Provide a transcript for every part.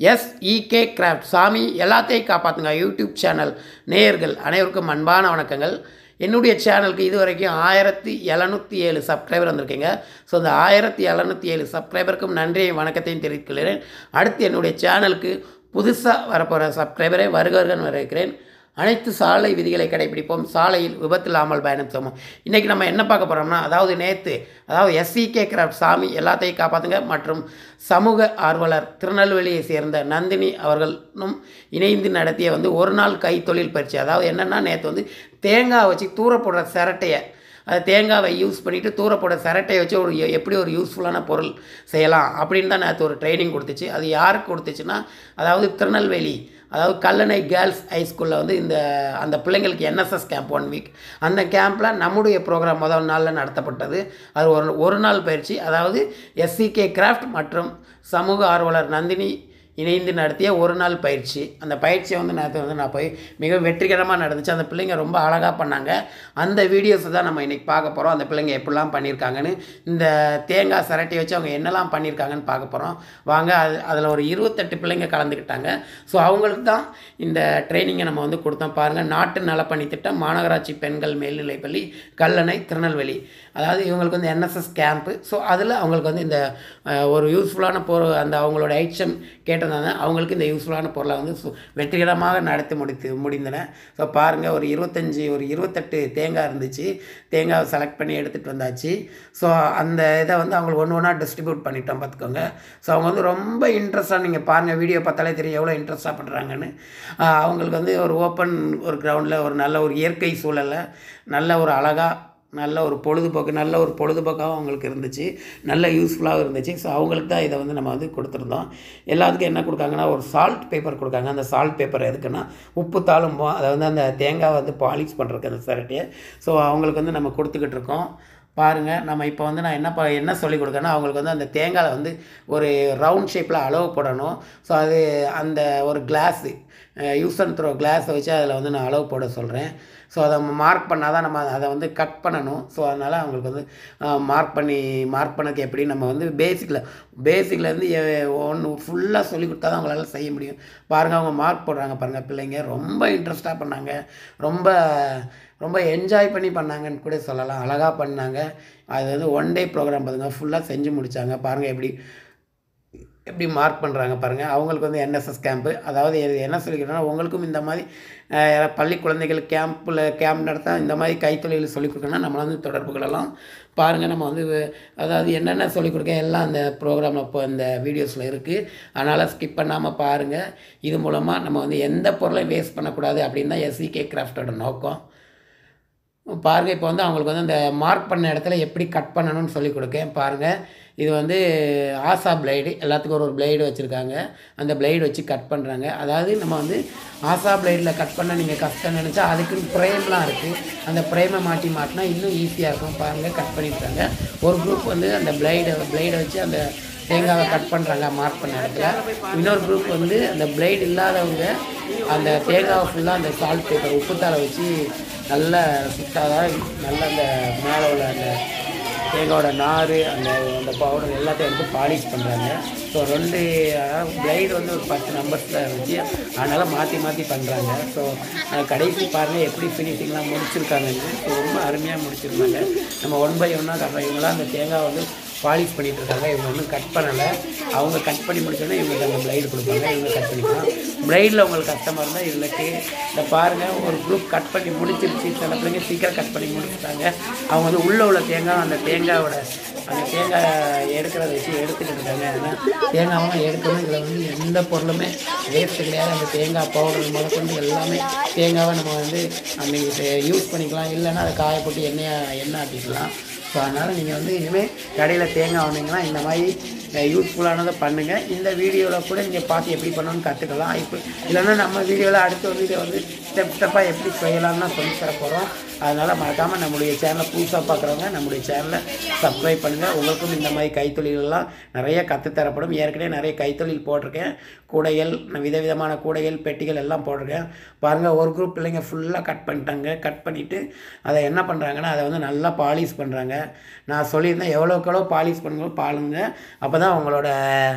எஸ்இகே craft சாமி எல்லாத்தையும் காப்பாற்றுங்க யூடியூப் சேனல் நேயர்கள் அனைவருக்கும் அன்பான வணக்கங்கள் என்னுடைய சேனலுக்கு இது வரைக்கும் ஆயிரத்தி எழுநூற்றி ஏழு சப்ஸ்கிரைபர் வந்திருக்கீங்க ஸோ இந்த ஆயிரத்தி எழுநூற்றி ஏழு சப்ஸ்கிரைபருக்கும் நன்றியை வணக்கத்தையும் தெரிவிக்கிறேன் அடுத்து என்னுடைய சேனலுக்கு புதுசாக வரப்போகிற சப்ஸ்கிரைபரை வருகவர்கள் வரவேற்கிறேன் அனைத்து சாலை விதிகளை கடைபிடிப்போம் சாலையில் விபத்து இல்லாமல் பயணம் செய்வோம் இன்றைக்கி நம்ம என்ன பார்க்க போகிறோம்னா அதாவது நேற்று அதாவது எஸ்சிகே கிராஃப்ட் சாமி எல்லாத்தையும் காப்பாற்றுங்க மற்றும் சமூக ஆர்வலர் திருநெல்வேலியை சேர்ந்த நந்தினி அவர்களும் இணைந்து நடத்திய வந்து ஒரு நாள் கைத்தொழில் பயிற்சி அதாவது என்னென்னா நேற்று வந்து தேங்காய் வச்சு தூர போடுற சிரட்டையை அது தேங்காவை யூஸ் பண்ணிவிட்டு தூர போட சிரட்டையை வச்சு ஒரு எ- எப்படி ஒரு யூஸ்ஃபுல்லான பொருள் செய்யலாம் அப்படின்னு தான் நேற்று ஒரு ட்ரைனிங் கொடுத்துச்சு அது யாருக்கு கொடுத்துச்சுன்னா அதாவது திருநெல்வேலி அதாவது கல்லணை கேர்ள்ஸ் ஹைஸ்கூலில் வந்து இந்த அந்த பிள்ளைங்களுக்கு என்எஸ்எஸ் கேம்ப் ஒன் வீக் அந்த கேம்பில் நம்முடைய ப்ரோக்ராம் முதல் நாளில் நடத்தப்பட்டது அது ஒரு ஒரு நாள் பயிற்சி அதாவது எஸ்சிகே கிராஃப்ட் மற்றும் சமூக ஆர்வலர் நந்தினி இணைந்து நடத்திய ஒரு நாள் பயிற்சி அந்த பயிற்சியை வந்து நேற்று வந்து நான் போய் மிக வெற்றிகரமாக நடந்துச்சு அந்த பிள்ளைங்க ரொம்ப அழகாக பண்ணாங்க அந்த வீடியோஸை தான் நம்ம இன்றைக்கி பார்க்க போகிறோம் அந்த பிள்ளைங்க எப்படிலாம் பண்ணியிருக்காங்கன்னு இந்த தேங்காய் சிரட்டி வச்சு அவங்க என்னெல்லாம் பண்ணியிருக்காங்கன்னு பார்க்க போகிறோம் வாங்க அது அதில் ஒரு இருபத்தெட்டு பிள்ளைங்க கலந்துக்கிட்டாங்க ஸோ அவங்களுக்கு தான் இந்த ட்ரைனிங்கை நம்ம வந்து கொடுத்தோம் பாருங்கள் நாட்டு நலப்பணி திட்டம் மாநகராட்சி பெண்கள் மேல்நிலைப்பள்ளி கல்லணை திருநெல்வேலி அதாவது இவங்களுக்கு வந்து என்எஸ்எஸ் கேம்ப்பு ஸோ அதில் அவங்களுக்கு வந்து இந்த அஹ், ஒரு யூஸ்ஃபுல்லான பொருள் அந்த அவங்களோட ஐட்டம் கேட்டிருந்தாங்க அவங்களுக்கு இந்த யூஸ்ஃபுல்லான பொருளை வந்து சு- வெற்றிகரமாக நடத்தி முடித்து முடிந்தன ஸோ பாருங்கள் ஒரு இருபத்தஞ்சி ஒரு இருபத்தெட்டு தேங்காய் இருந்துச்சு தேங்காவை செலக்ட் பண்ணி எடுத்துகிட்டு வந்தாச்சு ஸோ அந்த இதை வந்து அவங்களுக்கு ஒன்று ஒன்றா டிஸ்ட்ரிபியூட் பண்ணிட்டோம் பார்த்துக்கோங்க ஸோ அவங்க வந்து ரொம்ப இன்ட்ரெஸ்ட்டாக நீங்கள் பாருங்கள் வீடியோ பார்த்தாலே தெரியும் எவ்வளோ இன்ட்ரெஸ்ட்டாக பண்ணுறாங்கன்னு ஆஹ் அவங்களுக்கு வந்து ஒரு ஓப்பன் ஒரு கிரவுண்டில் ஒரு நல்ல ஒரு இயற்கை சூழலில் நல்ல ஒரு அழகாக நல்ல ஒரு பொழுதுபோக்கு நல்ல ஒரு பொழுதுபோக்காகவும் அவங்களுக்கு இருந்துச்சு நல்ல யூஸ்ஃபுல்லாகவும் இருந்துச்சு ஸோ அவங்களுக்கு தான் இதை வந்து நம்ம வந்து கொடுத்துருந்தோம் எல்லாத்துக்கும் என்ன கொடுக்காங்கன்னா ஒரு சால்ட் பேப்பர் கொடுக்காங்க அந்த சால்ட் பேப்பர் எதுக்குன்னா உப்பு தாளும்போம் அதை வந்து அந்த தேங்காய் வந்து பாலிஷ் பண்ணுறதுக்கு அந்த சிரட்டையை ஸோ அவங்களுக்கு வந்து நம்ம கொடுத்துக்கிட்டு இருக்கோம் பாருங்கள் நம்ம இப்போ வந்து நான் என்ன ப என்ன சொல்லி கொடுக்கேன்னா அவங்களுக்கு வந்து அந்த தேங்காயில் வந்து ஒரு ரவுண்ட் ஷேப்பில் அளவு போடணும் ஸோ அது அந்த ஒரு கிளாஸு யூஸ் அண்ட் த்ரோ கிளாஸை வச்சு அதில் வந்து நான் அளவு போட சொல்கிறேன் ஸோ அதை மார்க் பண்ணால் தான் நம்ம அதை வந்து கட் பண்ணணும் ஸோ அதனால் அவங்களுக்கு வந்து மார்க் பண்ணி மார்க் பண்ணதுக்கு எப்படி நம்ம வந்து பேசிக்கில் பேசிக்லேருந்து ஒன்று ஃபுல்லாக சொல்லி கொடுத்தா தான் அவங்களால செய்ய முடியும் பாருங்கள் அவங்க மார்க் போடுறாங்க பாருங்கள் பிள்ளைங்க ரொம்ப இன்ட்ரெஸ்ட்டாக பண்ணாங்க ரொம்ப ரொம்ப என்ஜாய் பண்ணி பண்ணாங்கன்னு கூட சொல்லலாம் அழகாக பண்ணாங்க அது வந்து ஒன் டே ப்ரோக்ராம் பாருங்க ஃபுல்லாக செஞ்சு முடித்தாங்க பாருங்கள் எப்படி எப்படி மார்க் பண்ணுறாங்க பாருங்கள் அவங்களுக்கு வந்து என்எஸ்எஸ் கேம்ப்பு அதாவது இது என்ன சொல்லிக்கிறேன்னா உங்களுக்கும் இந்த மாதிரி அஹ், பள்ளி குழந்தைகள் கேம்பில் கேம்ப் நடத்த இந்த மாதிரி கைத்தொழில் சொல்லிக் கொடுக்கணும்னா நம்மளை வந்து தொடர்பு கொள்ளலாம் பாருங்கள் நம்ம வந்து அதாவது என்னென்ன சொல்லிக் கொடுக்க எல்லாம் அந்த ப்ரோக்ராமில் இப்போ இந்த வீடியோஸில் இருக்குது அதனால் ஸ்கிப் பண்ணாமல் பாருங்கள் இது மூலமாக நம்ம வந்து எந்த பொருளையும் வேஸ்ட் பண்ணக்கூடாது அப்படின்னு தான் எஸ்சிகே கிராஃப்டோட நோக்கம் பாருங்கள் இப்போ வந்து அவங்களுக்கு வந்து அந்த மார்க் பண்ண இடத்துல எப்படி கட் பண்ணணும்னு சொல்லி கொடுக்கேன் பாருங்கள் இது வந்து ஆசா பிளேடு எல்லாத்துக்கும் ஒரு ஒரு பிளேடு வச்சுருக்காங்க அந்த பிளேடு வச்சு கட் பண்ணுறாங்க அதாவது நம்ம வந்து ஆசா பிளேடில் கட் பண்ண நீங்கள் கஷ்டம் நினச்சா அதுக்குன்னு ஃப்ரேம்லாம் இருக்குது அந்த ஃப்ரேமை மாட்டி மாட்டினா இன்னும் ஈஸியாக இருக்கும் பாருங்கள் கட் பண்ணியிருக்காங்க ஒரு குரூப் வந்து அந்த பிளேடை பிளேடை வச்சு அந்த தேங்காவை கட் பண்ணுறாங்க மார்க் பண்ண இடத்துல இன்னொரு குரூப் வந்து அந்த பிளேடு இல்லாதவங்க அந்த தேங்காவை ஃபுல்லாக அந்த சால்ட் பேப்பர் உப்புத்தால வச்சு நல்ல சுத்தாத நல்ல அந்த மேலே உள்ள அந்த தேங்காயோட நார் அந்த அந்த பவுடர் எல்லாத்தையும் வந்து பாலிஷ் பண்ணுறாங்க ஸோ ரெண்டு பிளைடு வந்து ஒரு பத்து நம்பர்ஸில் வச்சு அதனால் மாற்றி மாற்றி பண்ணுறாங்க ஸோ கடைசி பாருங்கள் எப்படி ஃபினிஷிங்லாம் முடிச்சிருக்காங்கன்னு ஸோ ரொம்ப அருமையாக முடிச்சிருந்தாங்க நம்ம ஒன் பை ஒன்னாக காட்டுறோம் இவங்களாம் அந்த தேங்காய் வந்து பாலிஷ் பண்ணிட்டு இருக்காங்க இவங்க ஒன்றும் கட் பண்ணலை அவங்க கட் பண்ணி முடிச்சோன்னே இவங்களுக்கு அந்த பிளைடு கொடுப்பாங்க இவங்க கட் பண்ணிக்கலாம் பிளைடில் உங்களுக்கு கஷ்டமாக இருந்தால் இவங்களுக்கு இந்த பாருங்கள் ஒரு குரூப் கட் பண்ணி முடிச்சிருச்சு சில பிள்ளைங்க சீக்கிரம் கட் பண்ணி முடிச்சிட்டாங்க அவங்க வந்து உள்ளே உள்ள தேங்காய் அந்த தேங்காயோட அந்த தேங்காய் எடுக்கிறத வச்சு எடுத்துக்கிட்டு இருக்காங்க ஏன்னா தேங்காயெல்லாம் எடுக்கணும் இதில் வந்து எந்த பொருளுமே வேஸ்ட்டு கிடையாது அந்த தேங்காய் பவுடர் முதற்கொண்டு எல்லாமே தேங்காவை நம்ம வந்து அன்றைக்கி யூஸ் பண்ணிக்கலாம் இல்லைன்னா அதை காய போட்டு எண்ணெயை எண்ணெய் ஆட்டிக்கலாம் ஸோ அதனால் நீங்கள் வந்து இனிமேல் கடையில் தேங்காய் வாங்கினீங்கன்னா இந்த மாதிரி யூஸ்ஃபுல்லானதை பண்ணுங்கள் இந்த வீடியோவில் கூட நீங்கள் பார்த்து எப்படி பண்ணணும்னு கற்றுக்கலாம் இப்போ இல்லைன்னா நம்ம வீடியோவில் அடுத்த ஒரு வீடியோ வந்து ஸ்டெப் ஸ்டெப்பாக எப்படி செய்யலாம்னு தான் சொல்லி தர போகிறோம் அதனால் மறக்காமல் நம்முடைய சேனலை புதுசாக பார்க்குறவங்க நம்முடைய சேனலை சப்ஸ்கிரைப் பண்ணுங்கள் உங்களுக்கும் இந்த மாதிரி கைத்தொழிலெல்லாம் நிறைய கற்றுத்தரப்படும் ஏற்கனவே நிறைய கைத்தொழில் போட்டிருக்கேன் கூடைகள் விதவிதமான கூடைகள் பெட்டிகள் எல்லாம் போட்டிருக்கேன் பாருங்கள் ஒரு குரூப் பிள்ளைங்க ஃபுல்லாக கட் பண்ணிட்டாங்க கட் பண்ணிவிட்டு அதை என்ன பண்ணுறாங்கன்னா அதை வந்து நல்லா பாலிஷ் பண்ணுறாங்க நான் சொல்லியிருந்தேன் எவ்வளோக்கு எவ்வளோ பாலிஷ் பண்ணுங்களோ பாருங்க அப்போ தான் உங்களோட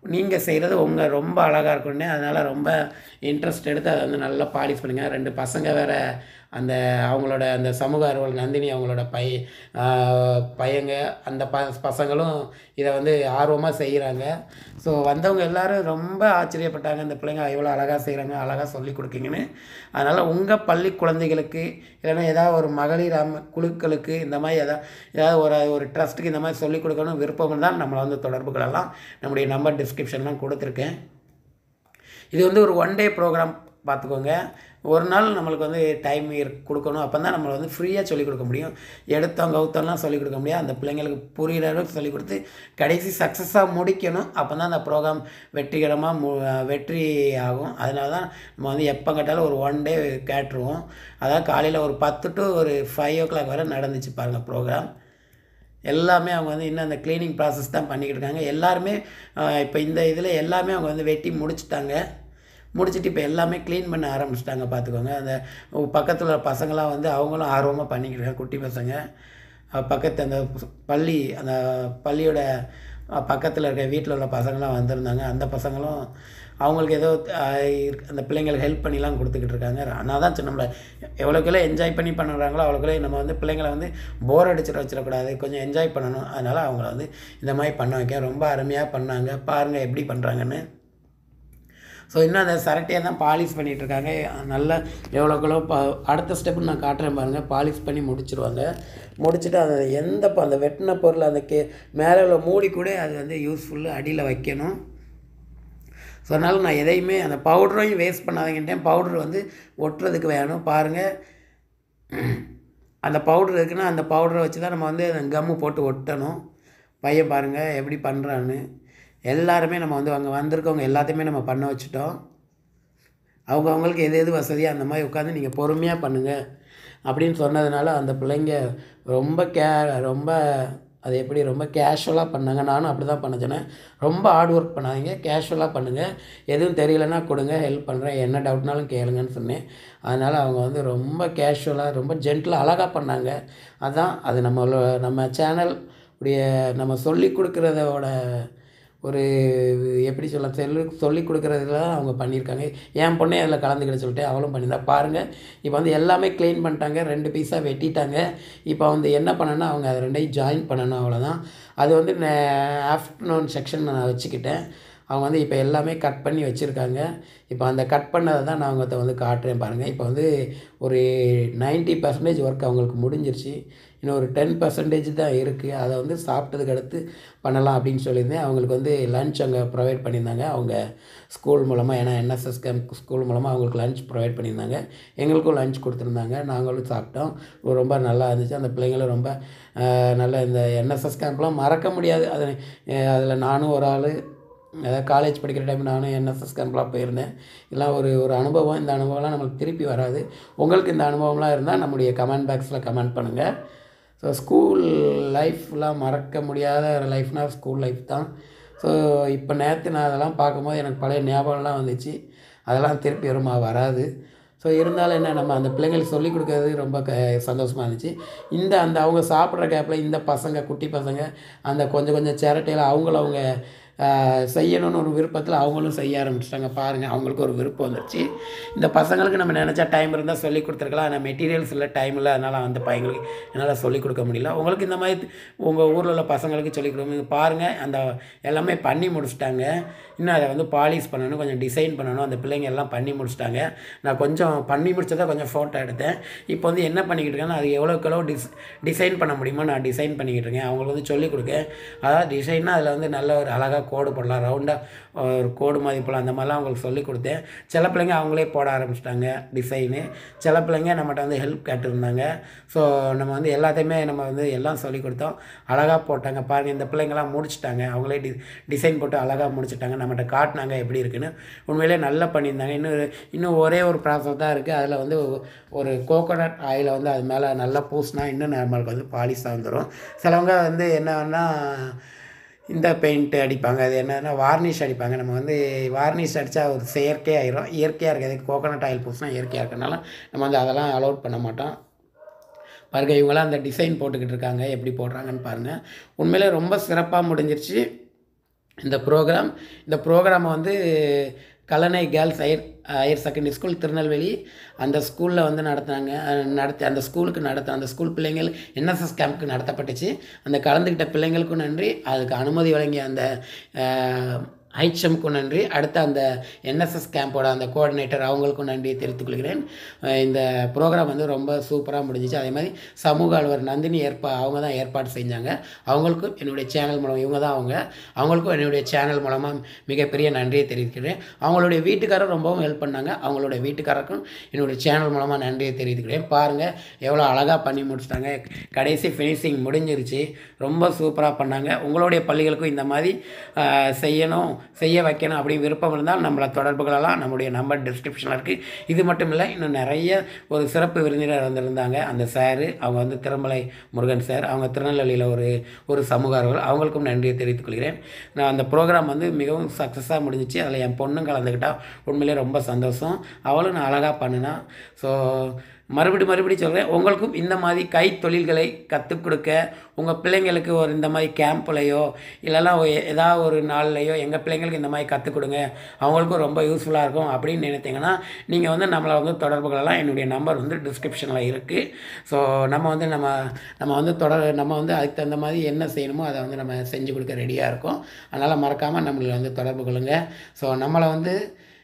நீங்கள் செய்கிறது உங்கள் ரொம்ப அழகாக இருக்குன்னு அதனால் ரொம்ப இன்ட்ரெஸ்ட் எடுத்து அதை வந்து நல்லா பாலிஷ் பண்ணுங்கள் ரெண்டு பசங்க வேறு அந்த அவங்களோட அந்த சமூக ஆர்வல் நந்தினி அவங்களோட பை ஆஹ் பையங்க அந்த ப பசங்களும் இதை வந்து ஆர்வமாக செய்கிறாங்க ஸோ வந்தவங்க எல்லாரும் ரொம்ப ஆச்சரியப்பட்டாங்க இந்த பிள்ளைங்க இவ்வளோ அழகாக செய்கிறாங்க அழகாக சொல்லி கொடுக்கீங்கன்னு அதனால் உங்கள் பள்ளி குழந்தைகளுக்கு இல்லைன்னா ஏதாவது ஒரு மகளிர் அம குழுக்களுக்கு இந்த மாதிரி ஏதாவது ஏதாவது ஒரு ஒரு ட்ரஸ்ட்டுக்கு இந்த மாதிரி சொல்லிக் கொடுக்கணும் விருப்பம் தான் நம்மளை வந்து தொடர்பு கொள்ளலாம் நம்முடைய நம்பர் டிஸ்கிரிப்ஷன்லாம் கொடுத்துருக்கேன் இது வந்து ஒரு ஒன் டே ப்ரோக்ராம் பார்த்துக்கோங்க ஒரு நாள் நம்மளுக்கு வந்து டைம் கொடுக்கணும் அப்போ தான் நம்மளை வந்து ஃப்ரீயாக சொல்லிக் கொடுக்க முடியும் எடுத்தோம் கவுத்தம்லாம் சொல்லிக் கொடுக்க முடியாது அந்த பிள்ளைங்களுக்கு புரிகிற அளவுக்கு சொல்லிக் கொடுத்து கடைசி சக்ஸஸாக முடிக்கணும் அப்போ தான் அந்த ப்ரோக்ராம் வெற்றிகரமாக மு வெற்றி ஆகும் அதனால தான் நம்ம வந்து எப்போ கேட்டாலும் ஒரு ஒன் டே கேட்டுருவோம் அதாவது காலையில் ஒரு பத்து டு ஒரு ஃபைவ் ஓ கிளாக் வரை நடந்துச்சு பாருங்கள் ப்ரோக்ராம் எல்லாமே அவங்க வந்து இன்னும் அந்த க்ளீனிங் ப்ராசஸ் தான் பண்ணிக்கிட்டு இருக்காங்க எல்லாருமே இப்போ இந்த இதில் எல்லாமே அவங்க வந்து வெட்டி முடிச்சிட்டாங்க முடிச்சுட்டு இப்போ எல்லாமே க்ளீன் பண்ண ஆரம்பிச்சிட்டாங்க பார்த்துக்கோங்க அந்த பக்கத்தில் உள்ள பசங்களாம் வந்து அவங்களும் ஆர்வமாக பண்ணிக்கிட்டு இருக்காங்க குட்டி பசங்க அஹ் பக்கத்து அந்த பள்ளி அந்த பள்ளியோட அஹ் பக்கத்தில் இருக்க வீட்டில் உள்ள பசங்களாம் வந்திருந்தாங்க அந்த பசங்களும் அவங்களுக்கு ஏதோ அஹ், இருக்கு- அந்த பிள்ளைங்களுக்கு ஹெல்ப் பண்ணிலாம் கொடுத்துக்கிட்டு இருக்காங்க நான் தான் சொன்னோம்ல எவ்வளோக்கெல்லாம் என்ஜாய் பண்ணி பண்ணுறாங்களோ அவ்வளோக்குள்ளே நம்ம வந்து பிள்ளைங்களை வந்து போர் அடிச்சிட வச்சிடக்கூடாது கொஞ்சம் என்ஜாய் பண்ணணும் அதனால் அவங்கள வந்து இந்த மாதிரி பண்ண வைக்க ரொம்ப அருமையாக பண்ணாங்க பாருங்கள் எப்படி பண்ணுறாங்கன்னு ஸோ இன்னும் அந்த சரட்டையை தான் பாலிஷ் பண்ணிகிட்டு இருக்காங்க நல்லா எவ்வளோக்களோ பா அடுத்த ஸ்டெப்பு நான் காட்டுறேன் பாருங்கள் பாலிஷ் பண்ணி முடிச்சிருவாங்க முடிச்சுட்டு அதை எந்த ப- அந்த வெட்டின பொருள் அந்த கே மேலே உள்ள மூடி கூட அது வந்து யூஸ்ஃபுல்லு அடியில் வைக்கணும் ஸோ அதனால் நான் எதையுமே அந்த பவுடரையும் வேஸ்ட் பண்ணாதீங்கன்ட்டேன் பவுடர் வந்து ஒட்டுறதுக்கு வேணும் பாருங்கள் அந்த பவுடர் இருக்குன்னா அந்த பவுடரை வச்சு தான் நம்ம வந்து அந்த கம்மு போட்டு ஒட்டணும் பையன் பாருங்கள் எப்படி பண்ணுறான்னு எல்லாருமே நம்ம வந்து அங்கே வந்திருக்கவங்க எல்லாத்தையுமே நம்ம பண்ண வச்சுட்டோம் அவங்க அவங்களுக்கு எது எது வசதியாக அந்த மாதிரி உட்காந்து நீங்கள் பொறுமையாக பண்ணுங்கள் அப்படின்னு சொன்னதுனால அந்த பிள்ளைங்க ரொம்ப கே ரொம்ப அது எப்படி ரொம்ப கேஷுவலாக பண்ணாங்க நானும் அப்படி தான் பண்ண சொன்னேன் ரொம்ப ஹார்ட் ஒர்க் பண்ணாதீங்க கேஷுவலாக பண்ணுங்கள் எதுவும் தெரியலன்னா கொடுங்க ஹெல்ப் பண்ணுறேன் என்ன டவுட்னாலும் கேளுங்கன்னு சொன்னேன் அதனால் அவங்க வந்து ரொம்ப கேஷுவலாக ரொம்ப ஜென்டிலாக அழகாக பண்ணாங்க அதான் அது நம்மளோட நம்ம சேனல் உடைய நம்ம சொல்லி கொடுக்குறதோட ஒரு எப்படி சொல்ல சொல்லி சொல்லி கொடுக்குறதுல தான் அவங்க பண்ணியிருக்காங்க என் பொண்ணே அதில் கலந்துக்கிட சொல்லிட்டு அவளும் பண்ணியிருந்தா பாருங்கள் இப்போ வந்து எல்லாமே க்ளீன் பண்ணிட்டாங்க ரெண்டு பீஸாக வெட்டிட்டாங்க இப்போ வந்து என்ன பண்ணணும்னா அவங்க அதை ரெண்டையும் ஜாயின் பண்ணணும் அவ்வளோதான் அது வந்து ஆஃப்டர்நூன் செக்ஷன் நான் வச்சுக்கிட்டேன் அவங்க வந்து இப்போ எல்லாமே கட் பண்ணி வச்சுருக்காங்க இப்போ அந்த கட் பண்ணதை தான் நான் அவங்கள்ட்ட வந்து காட்டுறேன் பாருங்கள் இப்போ வந்து ஒரு 90% பர்சன்டேஜ் ஒர்க் அவங்களுக்கு முடிஞ்சிருச்சு இன்னும் ஒரு டென் பர்சன்டேஜ் தான் இருக்குது அதை வந்து சாப்பிட்டதுக்கு அடுத்து பண்ணலாம் அப்படின்னு சொல்லியிருந்தேன் அவங்களுக்கு வந்து லஞ்ச் அங்கே ப்ரொவைட் பண்ணியிருந்தாங்க அவங்க ஸ்கூல் மூலமாக ஏன்னா என்எஸ்எஸ் கேம்ப் ஸ்கூல் மூலமாக அவங்களுக்கு லஞ்ச் ப்ரொவைட் பண்ணியிருந்தாங்க எங்களுக்கும் லஞ்ச் கொடுத்துருந்தாங்க நாங்களும் சாப்பிட்டோம் ரொம்ப நல்லா இருந்துச்சு அந்த பிள்ளைங்களும் ரொம்ப ஆஹ், நல்ல இந்த என்எஸ்எஸ் கேம்ப்லாம் மறக்க முடியாது அது அதில் நானும் ஒரு ஆள் அதாவது காலேஜ் படிக்கிற டைம் நானும் என்எஸ்எஸ் கேம்ப்லாம் போயிருந்தேன் இதெல்லாம் ஒரு ஒரு அனுபவம் இந்த அனுபவம்லாம் நம்மளுக்கு திருப்பி வராது உங்களுக்கு இந்த அனுபவம்லாம் இருந்தால் நம்முடைய கமெண்ட் பாக்ஸில் கமெண்ட் பண்ணுங்கள் ஸோ ஸ்கூல் லைஃப்லாம் மறக்க முடியாத லைஃப்னால் ஸ்கூல் லைஃப் தான் ஸோ இப்போ நேற்று நான் அதெல்லாம் பார்க்கும்போது எனக்கு பழைய ஞாபகம்லாம் வந்துச்சு அதெல்லாம் திருப்பி வருமா வராது ஸோ இருந்தாலும் என்ன நம்ம அந்த பிள்ளைங்களுக்கு சொல்லிக் கொடுக்கறது ரொம்ப க சந்தோஷமாக இருந்துச்சு இந்த அந்த அவங்க சாப்பிட்ற கேப்பில் இந்த பசங்க குட்டி பசங்க அந்த கொஞ்சம் கொஞ்சம் சேரட்டையில் அவங்கள அவங்க ஆஹ், செய்யணும்னு ஒரு விருப்பத்தில் அவங்களும் செய்ய ஆரம்பிச்சிட்டாங்க பாருங்கள் அவங்களுக்கு ஒரு விருப்பம் வந்துருச்சு இந்த பசங்களுக்கு நம்ம நினச்சா டைம் இருந்தால் சொல்லி கொடுத்துருக்கலாம் ஆனால் மெட்டீரியல்ஸ் இல்லை டைம் இல்லை அதனால் அந்த பையங்களுக்கு என்னால் சொல்லிக் கொடுக்க முடியல உங்களுக்கு இந்த மாதிரி உங்கள் ஊரில் உள்ள பசங்களுக்கு சொல்லிக் கொடுங்க பாருங்கள் அந்த எல்லாமே பண்ணி முடிச்சிட்டாங்க இன்னும் அதை வந்து பாலிஷ் பண்ணணும் கொஞ்சம் டிசைன் பண்ணணும் அந்த பிள்ளைங்க எல்லாம் பண்ணி முடிச்சிட்டாங்க நான் கொஞ்சம் பண்ணி முடிச்சதை கொஞ்சம் ஃபோட்டோ எடுத்தேன் இப்போ வந்து என்ன பண்ணிக்கிட்டு இருக்கேன்னா அது எவ்வளோக்கு எவ்வளோ டிஸ் டிசைன் பண்ண முடியுமோ நான் டிசைன் பண்ணிக்கிட்டு இருக்கேன் அவங்களுக்கு வந்து சொல்லிக் கொடுக்க அதாவது டிசைன்னா அதில் வந்து நல்ல ஒரு அழகாக கோடு போடலாம் ரவுண்டாக ஒரு கோடு மாதிரி போடலாம் அந்த மாதிரிலாம் அவங்களுக்கு சொல்லிக் கொடுத்தேன் சில பிள்ளைங்க அவங்களே போட ஆரம்பிச்சிட்டாங்க டிசைனு சில பிள்ளைங்க நம்மகிட்ட வந்து ஹெல்ப் கேட்டிருந்தாங்க ஸோ நம்ம வந்து எல்லாத்தையுமே நம்ம வந்து எல்லாம் சொல்லிக் கொடுத்தோம் அழகாக போட்டாங்க பாருங்கள் இந்த பிள்ளைங்களாம் முடிச்சிட்டாங்க அவங்களே டி டிசைன் போட்டு அழகாக முடிச்சிட்டாங்க நம்மகிட்ட காட்டினாங்க எப்படி இருக்குன்னு உண்மையிலே நல்லா பண்ணியிருந்தாங்க இன்னும் இன்னும் ஒரே ஒரு ப்ராசஸ் தான் இருக்குது அதில் வந்து ஒ- ஒரு கோகோனட் ஆயிலை வந்து அது மேலே நல்லா பூசினா இன்னும் நம்மளுக்கு வந்து பாலிஷாக வந்துடும் சிலவங்க வந்து என்னன்னா இந்த பெயிண்ட் அடிப்பாங்க அது என்னன்னா வார்னிஷ் அடிப்பாங்க நம்ம வந்து வார்னிஷ் அடித்தா ஒரு செயற்கை ஆயிரும் இயற்கையாக இருக்கிறது கோகோனட் ஆயில் பூசினா இயற்கையாக இருக்கிறனால நம்ம வந்து அதெல்லாம் அலோட் பண்ண மாட்டோம் பாருங்க இவங்களாம் அந்த டிசைன் போட்டுக்கிட்டு இருக்காங்க எப்படி போடுறாங்கன்னு பாருங்கள் உண்மையிலே ரொம்ப சிறப்பாக முடிஞ்சிருச்சு இந்த ப்ரோக்ராம் இந்த ப்ரோக்ராமை வந்து Kallanai girls higher higher secondary school Tirunelveli அந்த ஸ்கூலில் வந்து நடத்துனாங்க அஹ் நடத்தி அந்த ஸ்கூலுக்கு நடத்த அந்த ஸ்கூல் பிள்ளைங்கள் என்எஸ்எஸ் கேம்ப்க்கு நடத்தப்பட்டுச்சு அந்த கலந்துக்கிட்ட பிள்ளைங்களுக்கும் நன்றி அதுக்கு அனுமதி வழங்கிய அந்த ஹைச்எம்க்கும் நன்றி அடுத்து அந்த என்எஸ்எஸ் கேம்போட அந்த கோஆர்டினேட்டர் அவங்களுக்கும் நன்றியை தெரிவித்துக் கொள்கிறேன் அஹ் இந்த ப்ரோக்ராம் வந்து ரொம்ப சூப்பராக முடிஞ்சிச்சு அதே மாதிரி சமூக அலுவலர் நந்தினி ஏற்பா அவங்க தான் ஏற்பாடு செஞ்சாங்க அவங்களுக்கும் என்னுடைய சேனல் மூலம் இவங்க தான் அவங்க அவங்களுக்கும் என்னுடைய சேனல் மூலமாக மிகப்பெரிய நன்றியை தெரிவிக்கிறேன் அவங்களுடைய வீட்டுக்காரர் ரொம்பவும் ஹெல்ப் பண்ணாங்க அவங்களுடைய வீட்டுக்காரருக்கும் என்னுடைய சேனல் மூலமாக நன்றியை தெரிவித்துக்கிறேன் பாருங்கள் எவ்வளோ அழகாக பண்ணி முடிச்சிட்டாங்க கடைசி ஃபினிஷிங் முடிஞ்சிருச்சு ரொம்ப சூப்பராக பண்ணாங்க உங்களுடைய பள்ளிகளுக்கும் இந்த மாதிரி ஆஹ், செய்யணும் செய்ய வைக்கணும் அப்படி விருப்பம் இருந்தால் நம்மளை தொடர்பு கொள்ளலாம் நம்முடைய நம்பர் டிஸ்கிரிப்ஷனில் இருக்குது இது மட்டும் இல்லை இன்னும் நிறைய ஒரு சிறப்பு விருந்தினர் வந்திருந்தாங்க அந்த சாரு அவங்க வந்து திருமலை முருகன் சார் அவங்க திருநெல்வேலியில் ஒரு ஒரு சமூக ஆர்வலர் அவங்களுக்கும் நன்றியை தெரிவித்துக் கொள்கிறேன் நான் அந்த ப்ரோக்ராம் வந்து மிகவும் சக்ஸஸாக முடிஞ்சிச்சு அதில் என் பொண்ணும் கலந்துக்கிட்டா உண்மையிலே ரொம்ப சந்தோஷம் அவளும் நான் அழகாக பண்ணினா ஸோ மறுபடி மறுபடி சொல்கிறேன் உங்களுக்கும் இந்த மாதிரி கை தொழில்களை கற்றுக் கொடுக்க உங்கள் பிள்ளைங்களுக்கு ஒரு இந்த மாதிரி கேம்ப்லையோ இல்லைன்னா ஒ- ஏதாவது ஒரு நாள்லையோ எங்கள் பிள்ளைங்களுக்கு இந்த மாதிரி கற்றுக் கொடுங்க அவங்களுக்கும் ரொம்ப யூஸ்ஃபுல்லாக இருக்கும் அப்படின்னு நினைத்தீங்கன்னா நீங்கள் வந்து நம்மளை வந்து தொடர்பு கொள்ளலாம் என்னுடைய நம்பர் வந்து டிஸ்கிரிப்ஷனில் இருக்குது ஸோ நம்ம வந்து நம்ம நம்ம வந்து தொடர் நம்ம வந்து அதுக்கு தகுந்த மாதிரி என்ன செய்யணுமோ அதை வந்து நம்ம செஞ்சு கொடுக்க ரெடியாக இருக்கோம் அதனால் மறக்காமல் நம்மளை வந்து தொடர்பு கொள்ளுங்கள் ஸோ நம்மளை வந்து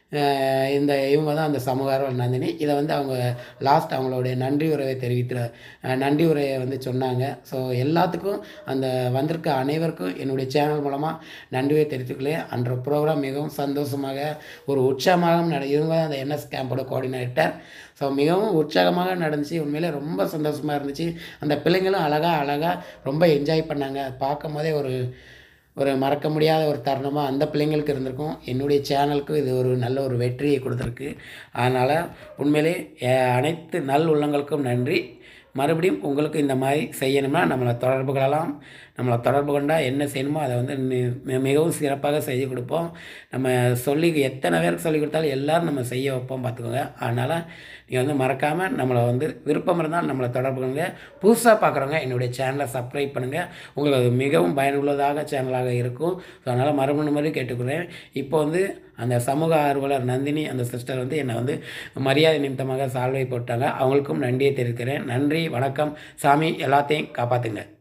அஹ் இந்த இவங்க தான் அந்த சமூக ஆர்வலர் நந்தினி இதை வந்து அவங்க லாஸ்ட் அவங்களுடைய நன்றி உரையை தெரிவிக்கிற அஹ் நன்றி உரையை வந்து சொன்னாங்க ஸோ எல்லாத்துக்கும் அந்த வந்திருக்க அனைவருக்கும் என்னுடைய சேனல் மூலமாக நன்றியை தெரிவித்துக்கொள்ளேன் அன்ற ப்ரோக்ராம் மிகவும் சந்தோஷமாக ஒரு உற்சாகமாக நட இவங்க தான் அந்த என்எஸ் கேம்போட கோஆர்டினேட்டர் ஸோ மிகவும் உற்சாகமாக நடந்துச்சு உண்மையிலே ரொம்ப சந்தோஷமாக இருந்துச்சு அந்த பிள்ளைங்களும் அழகாக அழகாக ரொம்ப என்ஜாய் பண்ணாங்க பார்க்கும் போதே ஒரு ஒரு மறக்க முடியாத ஒரு தருணமாக அந்த பிள்ளைங்களுக்கு இருந்திருக்கும் என்னுடைய சேனலுக்கும் இது ஒரு நல்ல ஒரு வெற்றியை கொடுத்துருக்கு அதனால் உண்மையிலே அஹ், அனைத்து நல் உள்ளங்களுக்கும் நன்றி மறுபடியும் உங்களுக்கு இந்த மாதிரி செய்யணும்னா நம்மளை தொடர்பு கொள்ளலாம் நம்மளை தொடர்பு கொண்டால் என்ன செய்யணுமோ அதை வந்து மி- மி- மிகவும் சிறப்பாக செய்து கொடுப்போம் நம்ம சொல்லி எத்தனை பேருக்கு சொல்லி கொடுத்தாலும் எல்லோரும் நம்ம செய்ய வைப்போம் பார்த்துக்கோங்க அதனால் நீங்கள் வந்து மறக்காமல் நம்மளை வந்து விருப்பம் இருந்தால் நம்மளை தொடர்பு கொள்ளுங்க புதுசாக பார்க்குறவங்க என்னுடைய சேனலை சப்ஸ்கிரைப் பண்ணுங்கள் உங்களுக்கு அது மிகவும் பயனுள்ளதாக சேனலாக இருக்கும் ஸோ அதனால் மறுபடியும் மாதிரி கேட்டுக்கிறேன் இப்போ வந்து அந்த சமூக ஆர்வலர் நந்தினி அந்த சிஸ்டர் வந்து என்னை வந்து மரியாதை நிமித்தமாக சால்வை போட்டாங்க அவங்களுக்கும் நன்றியை தெரிவிக்கிறேன் நன்றி வணக்கம் சாமி எல்லாத்தையும் காப்பாற்றுங்க